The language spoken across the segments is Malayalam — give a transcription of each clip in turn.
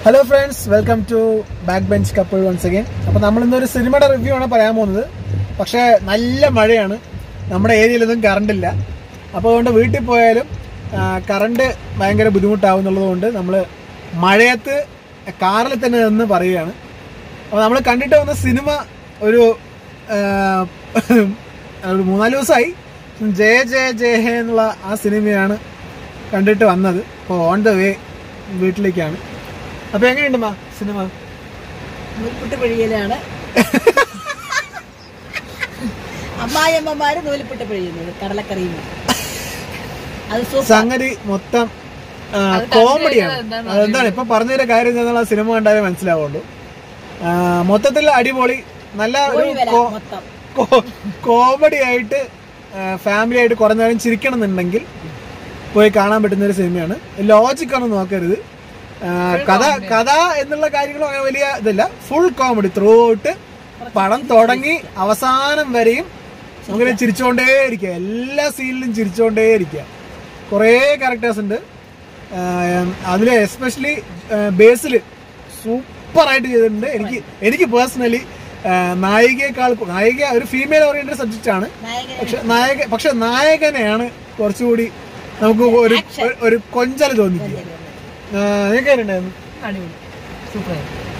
hello friends welcome to back bench couple once again അപ്പൊ നമ്മൾ ഇന്നൊരു സിനിമയുടെ റിവ്യൂ ആണ് പറയാൻ പോകുന്നത് പക്ഷേ നല്ല മഴയാണ് നമ്മുടെ ഏരിയയിലൊന്നും കറണ്ട് ഇല്ല അപ്പോൾ അതുകൊണ്ട് വീട്ടിൽ പോയാലും കറണ്ട് ഭയങ്കര ബുദ്ധിമുട്ടാവും എന്നുള്ളതുകൊണ്ട് നമ്മൾ മഴയത്ത് കാറിൽ തന്നെ നിന്ന് പറയുകയാണ് അപ്പോൾ നമ്മൾ കണ്ടിട്ട് വന്ന സിനിമ ഒരു ആ, ഒരു മൂന്നാല് ദിവസമായി ജയ ജയ ജയ ഹേ എന്നുള്ള ആ സിനിമയാണ് കണ്ടിട്ട് വന്നത് അപ്പോൾ ഓൺ ദ വേ വീട്ടിലേക്കാണ് അപ്പൊ എങ്ങനെയുണ്ട് മാ സിനിമ നൂൽപുട്ട് പിഴിയലാണ് അമ്മായിയമ്മമാര് നൂൽപുട്ട് പിഴിയുന്നത് കടലക്കറിയും അത് സൂപ്പർ സംഗതി മൊത്തം കോമഡിയാണ് അതെന്താണ് ഇപ്പൊ പറഞ്ഞതിന്റെ കാര്യം എന്നുള്ള സിനിമ കണ്ടാലേ മനസ്സിലാവുള്ളൂ ആ, മൊത്തത്തിൽ അടിപൊളി നല്ല ഒരു കോഴി വില കോ- മൊത്തം കോ- കോമഡി ആയിട്ട് ഫാമിലി ആയിട്ട് കുറേ നേരം ചിരിക്കണം എന്നുണ്ടെങ്കിൽ പോയി കാണാൻ പറ്റുന്ന ഒരു സിനിമയാണ് ലോജിക് ഒന്നും നോക്കരുത് ആ, കഥ കഥ എന്നുള്ള കാര്യങ്ങളും അങ്ങനെ വലിയ ഇതില്ല ഫുൾ കോമഡി ത്രൂ ഔട്ട് പടം തുടങ്ങി അവസാനം വരെയും നമുക്ക് ചിരിച്ചുകൊണ്ടേ ഇരിക്കുക എല്ലാ സീനിലും ചിരിച്ചുകൊണ്ടേ ഇരിക്കുക കുറേ ക്യാരക്ടേഴ്സ് ഉണ്ട് അതിൽ എസ്പെഷ്യലി ബേസിൽ സൂപ്പറായിട്ട് ചെയ്തിട്ടുണ്ട് എനിക്ക് എനിക്ക് പേഴ്സണലി നായികയെക്കാൾ നായിക ഒരു ഫീമെയിൽ ഓറിയന്റഡ് സബ്ജക്റ്റ് ആണ് നായകൻ പക്ഷെ നായക പക്ഷെ നായകനെയാണ് കുറച്ചുകൂടി നമുക്ക് ഒരു ഒരു- ഒരു കൊഞ്ചൽ തോന്നിക്കുക നിങ്ങൾക്ക് ഉണ്ടായിരുന്നു അടിപൊളി സൂപ്പർ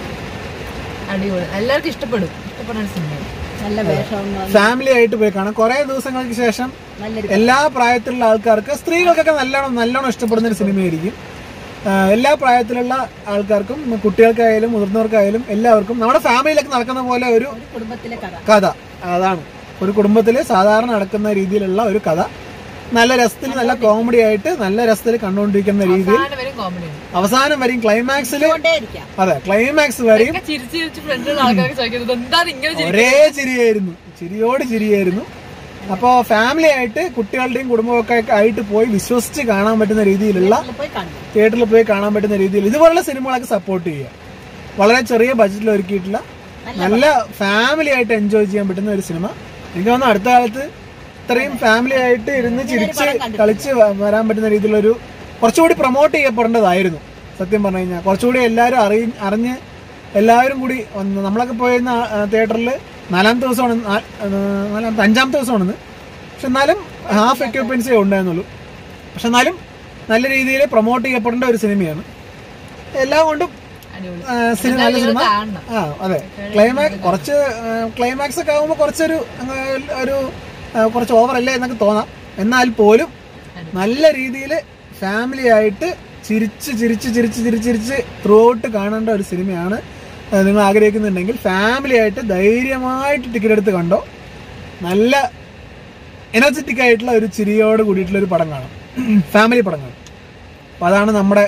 അടിപൊളി എല്ലാവർക്കും ഇഷ്ടപ്പെടും ഇഷ്ടപ്പെടുന്ന സിനിമയാണ് നല്ല വേഷം ഫാമിലി ആയിട്ട് പോയി കാണാം കുറെ ദിവസങ്ങൾക്ക് ശേഷം നല്ലൊരു എല്ലാ പ്രായത്തിലുള്ള ആൾക്കാർക്ക് സ്ത്രീകൾക്കൊക്കെ നല്ലോണം നല്ലോണം ഇഷ്ടപ്പെടുന്ന ഒരു സിനിമയായിരിക്കും ആ, എല്ലാ പ്രായത്തിലുള്ള ആൾക്കാർക്കും കുട്ടികൾക്കായാലും മുതിർന്നവർക്കായാലും എല്ലാവർക്കും നമ്മുടെ ഫാമിലിയിലൊക്കെ നടക്കുന്ന പോലെ ഒരു ഒരു കുടുംബത്തിലെ കഥ കഥ അതാണ് ഒരു കുടുംബത്തിൽ സാധാരണ നടക്കുന്ന രീതിയിലുള്ള ഒരു കഥ നല്ല രസത്തിൽ നല്ല കോമഡി ആയിട്ട് നല്ല രസത്തിൽ കണ്ടുകൊണ്ടിരിക്കുന്ന രീതിയിൽ അവസാനം വരും കോമഡിയാണ് അവസാനം വരെയും ക്ലൈമാക്സിൽ കൊണ്ടേ ഇരിക്കാം അതെ ക്ലൈമാക്സ് വരെയും ഒക്കെ ചിരിച്ച് ചിരിച്ച് ഫ്രണ്ടിലുള്ള ആൾക്കാർക്ക് ചോദിക്കുന്നത് എന്താണ് ഇങ്ങനെ ചിരി ഒരേ ചിരിയായിരുന്നു ചിരിയോട് ചിരിയായിരുന്നു അപ്പോ ഫാമിലി ആയിട്ട് കുട്ടികളുടെയും കുടുംബമൊക്കെ ആയിട്ട് പോയി വിശ്വസിച്ച് കാണാൻ പറ്റുന്ന രീതിയിലുള്ള ഇതിൽ പോയി കാണും തിയേറ്ററിൽ പോയി കാണാൻ പറ്റുന്ന രീതിയിൽ ഇതുപോലുള്ള സിനിമകളൊക്കെ സപ്പോർട്ട് ചെയ്യുക വളരെ ചെറിയ ബഡ്ജറ്റിൽ ഒരുക്കിയിട്ടുള്ള നല്ല ഫാമിലി ആയിട്ട് എൻജോയ് ചെയ്യാൻ പറ്റുന്ന ഒരു സിനിമ എനിക്ക് തോന്നുന്നു അടുത്ത കാലത്ത് ഇത്രയും ഫാമിലി ആയിട്ട് ഇരുന്ന് ചിരിച്ച് കളിച്ച് വ- വരാൻ പറ്റുന്ന രീതിയിലൊരു കുറച്ചുകൂടി പ്രൊമോട്ട് ചെയ്യപ്പെടേണ്ടതായിരുന്നു സത്യം പറഞ്ഞു കഴിഞ്ഞാൽ കുറച്ചുകൂടി എല്ലാവരും അറിയ അറിഞ്ഞ് എല്ലാവരും കൂടി വന്ന് നമ്മളൊക്കെ പോയിരുന്ന തിയേറ്ററിൽ നാലാമത്തെ ദിവസമാണ് നാ- ആ, നാലാമത്തെ അഞ്ചാമത്തെ ദിവസമാണെന്ന് പക്ഷെ എന്നാലും ഹാഫ് എക്യുപ്മെന്റ്സേ ഉണ്ടായിരുന്നുള്ളൂ പക്ഷെ എന്നാലും നല്ല രീതിയിൽ പ്രൊമോട്ട് ചെയ്യപ്പെടേണ്ട ഒരു സിനിമയാണ് എല്ലാം കൊണ്ടും അടിപൊളി ആ, സിനിമ നല്ല നിങ്ങൾ സിനിമ കാണണം ആ അതെ ക്ലൈമാക്സ് കുറച്ച് ക്ലൈമാക്സ് ഒക്കെ ആകുമ്പോൾ കുറച്ചൊരു അങ്ങ് ഒരു ആ, കുറച്ച് ഓവർ അല്ലേ എന്നൊക്കെ തോന്നാം എന്നാൽ പോലും നല്ല രീതിയിൽ ഫാമിലി ആയിട്ട് ചിരിച്ച് ചിരിച്ച് ചിരിച്ച് ചിരിച്ച് ചിരിച്ച് ത്രൂ ഔട്ട് കാണേണ്ട ഒരു സിനിമയാണ് ആ, നിങ്ങൾ ആഗ്രഹിക്കുന്നുണ്ടെങ്കിൽ ഫാമിലി ആയിട്ട് ധൈര്യമായിട്ട് ടിക്കറ്റ് എടുത്ത് കണ്ടോ നല്ല എനർജറ്റിക് ആയിട്ടുള്ള ഒരു ചിരിയോട് കൂടിയിട്ടുള്ള ഒരു പടം കാണാം ഫാമിലി പടം കാണാം അപ്പൊ അതാണ് നമ്മുടെ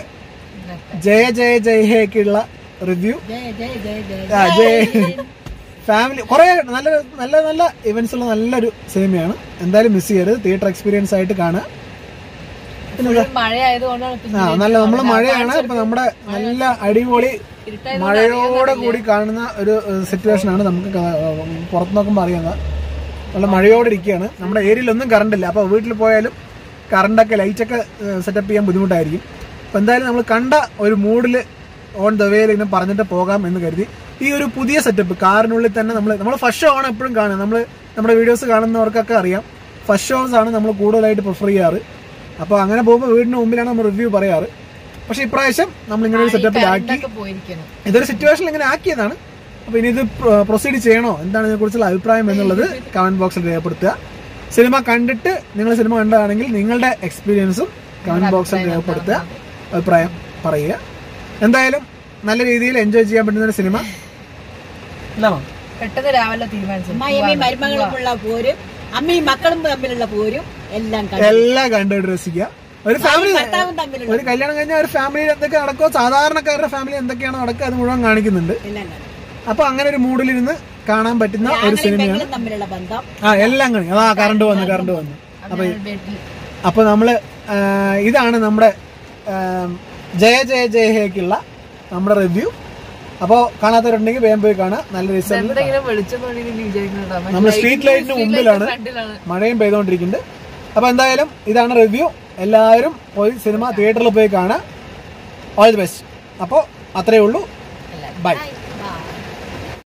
ജയ ജയ ജയ ഹേക്കുള്ള റിവ്യൂ ജയ ജയ ജയ ജയ ആ, ജയ് ഫാമിലി കുറെ നല്ല നല്ല നല്ല ഇവന്റ്സ് ഉള്ള നല്ലൊരു സിനിമയാണ് എന്തായാലും മിസ് ചെയ്യരുത് തിയേറ്റർ എക്സ്പീരിയൻസ് ആയിട്ട് കാണുക ഫുൾ മഴ ആയതുകൊണ്ടാണ് പിന്നെ ആ നല്ല നമ്മള് മഴയാണ് ഇപ്പൊ നമ്മുടെ നല്ല അടിപൊളി മഴയോടെ കൂടി കാണുന്ന ഒരു സിറ്റുവേഷൻ ആണ് നമുക്ക് ക- പുറത്ത് നോക്കുമ്പോൾ അറിയുന്നത് നല്ല മഴയോടെ ഇരിക്കുകയാണ് നമ്മുടെ ഏരിയയിലൊന്നും കറണ്ട് ഇല്ല അപ്പോൾ വീട്ടിൽ പോയാലും കറണ്ടൊക്കെ ലൈറ്റൊക്കെ സെറ്റപ്പ് ചെയ്യാൻ ബുദ്ധിമുട്ടായിരിക്കും അപ്പോൾ എന്തായാലും നമ്മൾ കണ്ട ഒരു മൂഡിൽ ഓൺ ദ വേയിൽ ഇങ്ങനെ പറഞ്ഞിട്ട് പോകാം എന്ന് കരുതി ഈ ഒരു പുതിയ സെറ്റപ്പ് കാറിനുള്ളിൽ തന്നെ നമ്മൾ നമ്മൾ ഫസ്റ്റ് ഷോ ആണ് എപ്പോഴും കാണുക നമ്മൾ നമ്മുടെ വീഡിയോസ് കാണുന്നവർക്കൊക്കെ അറിയാം ഫസ്റ്റ് ഷോസ് ആണ് നമ്മൾ കൂടുതലായിട്ട് പ്രിഫർ ചെയ്യാറ് അപ്പോൾ അങ്ങനെ പോകുമ്പോൾ വീടിന് മുമ്പിലാണ് നമ്മൾ റിവ്യൂ പറയാറ് പക്ഷേ ഇപ്രാവശ്യം നമ്മൾ ഇങ്ങനെ ഒരു സെറ്റപ്പിലാക്കി ഒക്കെ പോയിരിക്കണം ഇതൊരു സിറ്റുവേഷനിൽ ഇങ്ങനെ ആക്കിയതാണ് അപ്പൊ ഇനി ഇത് പ്രൊസീഡ് ചെയ്യണോ എന്താണ് ഇതിനെക്കുറിച്ചുള്ള അഭിപ്രായം എന്നുള്ളത് കമന്റ് ബോക്സിൽ രേഖപ്പെടുത്തുക സിനിമ കണ്ടിട്ട് നിങ്ങൾ സിനിമ കണ്ടതാണെങ്കിൽ നിങ്ങളുടെ എക്സ്പീരിയൻസും കമന്റ് ബോക്സിൽ രേഖപ്പെടുത്തുക അഭിപ്രായം പറയുക എന്തായാലും നല്ല രീതിയിൽ എൻജോയ് ചെയ്യാൻ പറ്റുന്ന ഒരു സിനിമ ഇല്ലാമോ പെട്ടെന്ന് രാവിലെ തീരുമാനിച്ചു അമ്മായിയമ്മയും മരുമകളുമുള്ള പോരും അമ്മയും മക്കളും തമ്മിലുള്ള പോരും എല്ലാം കണ്ടു എല്ലാം കണ്ടുകൊണ്ട് രസിക്കുക ഒരു ഫാമിലി ഭർത്താവും തമ്മിലുള്ള ഒരു കല്യാണം കഴിഞ്ഞാൽ ഒരു ഫാമിലിയിൽ എന്തൊക്കെ നടക്കോ സാധാരണക്കാരുടെ ഫാമിലി എന്തൊക്കെയാണ് നടക്കുക അത് മുഴുവൻ കാണിക്കുന്നുണ്ട് എല്ലാം കണ്ടു അപ്പൊ അങ്ങനെ ഒരു മൂഡിലിരുന്ന് കാണാൻ പറ്റുന്ന ഒരു ആങ്ങളെയും സിനിമയാണ് പെങ്ങളും തമ്മിലുള്ള ബന്ധം ആ എല്ലാം കാണി അതാ കറണ്ട് വന്നു കറണ്ട് വന്നു അപ്പൊ വീട്ടിൽ അപ്പൊ നമ്മള് ആ, ഇതാണ് നമ്മുടെ ആ, ജയ ജയ ജയ ഹേക്കുള്ള നമ്മുടെ റിവ്യൂ അപ്പോ കാണാത്തവരുണ്ടെങ്കിൽ വേഗം പോയി കാണാം നല്ല റിസൾട്ട് എന്തെങ്കിലും വെളിച്ചം തോന്നി വിചാരിക്കുന്നുണ്ടോ നമ്മൾ സ്ട്രീറ്റ് ലൈറ്റിന് മുമ്പിലാണ് ഫ്രണ്ടിലാണ് മഴയും പെയ്തുകൊണ്ടിരിക്കുന്നുണ്ട് അപ്പൊ എന്തായാലും ഇതാണ് റിവ്യൂ എല്ലാവരും പോയി സിനിമ തിയേറ്ററിൽ പോയി കാണാം ഓൾ ദി ബെസ്റ്റ് അപ്പോൾ അത്രയേ ഉള്ളൂ അല്ല ബൈ ബൈ